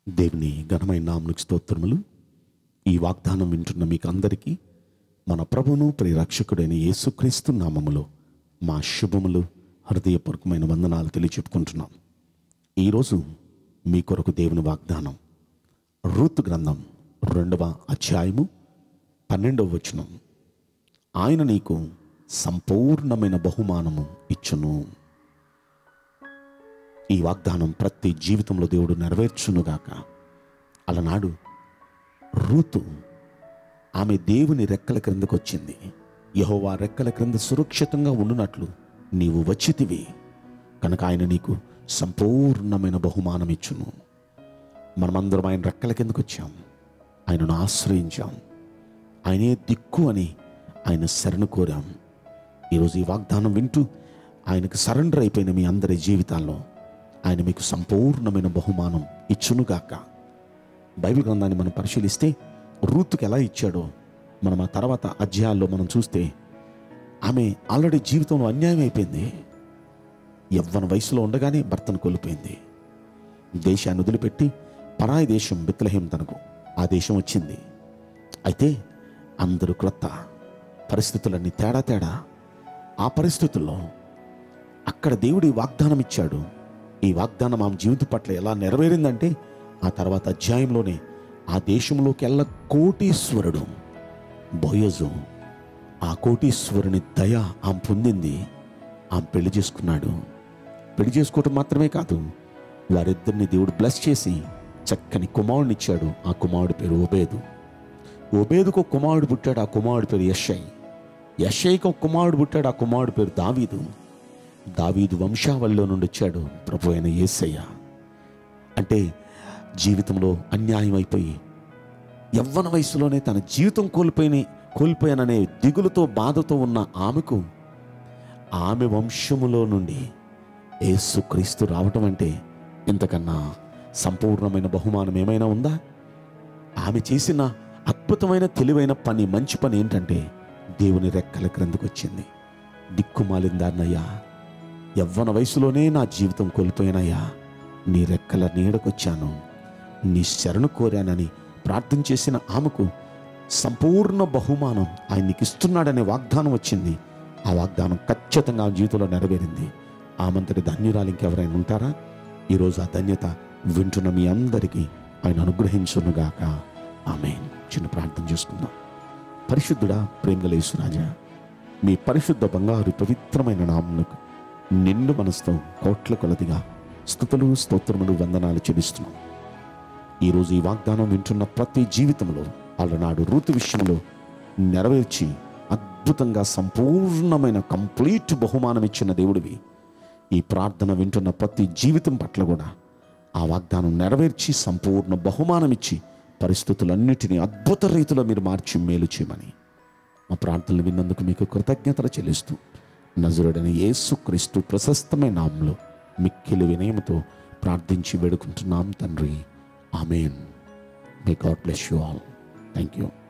దేవుని ఘనమైన నామనికి స్తోత్రములు ఈ వాగ్దానం వింటున్న మీకు అందరికీ మన ప్రభును ప్రియరక్షకుడైన యేసుక్రీస్తు నామములో మా శుభములు హృదయపూర్వకమైన వందనాలు తెలియచెప్పుకుంటున్నాం ఈరోజు మీ కొరకు దేవుని వాగ్దానం రూతు గ్రంథం రెండవ అధ్యాయము పన్నెండవ వచనం ఆయన నీకు సంపూర్ణమైన బహుమానము ఇచ్చును ఈ వాగ్దానం ప్రతి జీవితంలో దేవుడు నెరవేర్చునుగాక అలనాడు రూతు ఆమె దేవుని రెక్కల క్రిందకు వచ్చింది యహోవా రెక్కల క్రింద సురక్షితంగా ఉండునట్లు నీవు వచ్చితివి కనుక ఆయన నీకు సంపూర్ణమైన బహుమానం ఇచ్చును మనమందరం ఆయన రెక్కల కిందకు వచ్చాం ఆయనను ఆశ్రయించాం ఆయనే దిక్కు అని ఆయన శరణు కోరాం ఈరోజు ఈ వాగ్దానం వింటూ ఆయనకు సరెండర్ అయిపోయిన మీ అందరి జీవితాల్లో ఆయన మీకు సంపూర్ణమైన బహుమానం ఇచ్చునుగాక బైబిల్ గ్రంథాన్ని మనం పరిశీలిస్తే రూతుకి ఎలా ఇచ్చాడో మనం ఆ తర్వాత అధ్యాయాల్లో మనం చూస్తే ఆమె ఆల్రెడీ జీవితంలో అన్యాయం అయిపోయింది యవ్వన వయసులో ఉండగానే భర్తను కోల్పోయింది దేశాన్ని వదిలిపెట్టి పరాయి దేశం బిత్లహేం తనకు ఆ దేశం వచ్చింది అయితే అందరూ క్రొత్త పరిస్థితులన్నీ తేడా తేడా ఆ పరిస్థితుల్లో అక్కడ దేవుడి వాగ్దానం ఇచ్చాడు ఈ వాగ్దానం ఆమె జీవితం పట్ల ఎలా నెరవేరిందంటే ఆ తర్వాత అధ్యాయంలోనే ఆ దేశంలోకి ఎల్ల కోటీశ్వరుడు బోయజు ఆ కోటీశ్వరుని దయ ఆమె పొందింది ఆమె పెళ్లి చేసుకున్నాడు పెళ్లి చేసుకోవటం మాత్రమే కాదు వారిద్దరిని దేవుడు బ్లెస్ చేసి చక్కని కుమారుని ఇచ్చాడు ఆ కుమారుడి పేరు ఓబేదు ఓబేదుకు ఒక కుమారుడు పుట్టాడు ఆ కుమారుడి పేరు యషై యషైకి ఒక కుమారుడు పుట్టాడు ఆ కుమారుడి పేరు దావీదు దావీదు వంశావళిలో నుండి వచ్చాడు ప్రభు అయిన యేసయ్య అంటే జీవితంలో అన్యాయం అయిపోయి యవ్వన వయసులోనే తన జీవితం కోల్పోయిన కోల్పోయాననే దిగులుతో బాధతో ఉన్న ఆమెకు ఆమె వంశములో నుండి యేసుక్రీస్తు రావటం అంటే ఇంతకన్నా సంపూర్ణమైన బహుమానం ఏమైనా ఉందా ఆమె చేసిన అద్భుతమైన తెలివైన పని మంచి పని ఏంటంటే దేవుని రెక్కల క్రిందకు వచ్చింది దిక్కుమాలిందాన్నయ్యా యవ్వన వయసులోనే నా జీవితం కోల్పోయానయ్యా నీ రెక్కల నీడకొచ్చాను నీ శరణు కోరానని ప్రార్థన చేసిన ఆమెకు సంపూర్ణ బహుమానం ఆయన నీకు ఇస్తున్నాడనే వాగ్దానం వచ్చింది ఆ వాగ్దానం ఖచ్చితంగా ఆమె జీవితంలో నెరవేరింది ఆమంతటి ధన్యురాలు ఇంకెవరైనా ఉంటారా ఈరోజు ఆ ధన్యత వింటున్న మీ అందరికీ ఆయన అనుగ్రహించునుగాక ఆమె చిన్న ప్రార్థన చేసుకుందాం పరిశుద్ధుడా ప్రేమగల యేసురాజా మీ పరిశుద్ధ బంగారు పవిత్రమైన నామములకు నిండు మనసుతో కోట్ల కొలదిగా స్థుతులు స్తోత్రములు వందనాలు చెల్లిస్తున్నాం ఈరోజు ఈ వాగ్దానం వింటున్న ప్రతి జీవితంలో అలనాడు రూతు విషయంలో నెరవేర్చి అద్భుతంగా సంపూర్ణమైన కంప్లీట్ బహుమానం ఇచ్చిన దేవుడివి ఈ ప్రార్థన వింటున్న ప్రతి జీవితం పట్ల కూడా ఆ వాగ్దానం నెరవేర్చి సంపూర్ణ బహుమానం ఇచ్చి పరిస్థితులన్నిటినీ అద్భుత రీతిలో మీరు మార్చి మేలు చేయమని మా ప్రార్థనలు విన్నందుకు మీకు కృతజ్ఞతలు చెల్లిస్తూ నజరుడైన యేసుక్రీస్తు ప్రశస్తమైన నామంలో మిక్కిలి వినయముతో ప్రార్థించి వేడుకుంటున్నాం తండ్రి amen may God bless you all thank you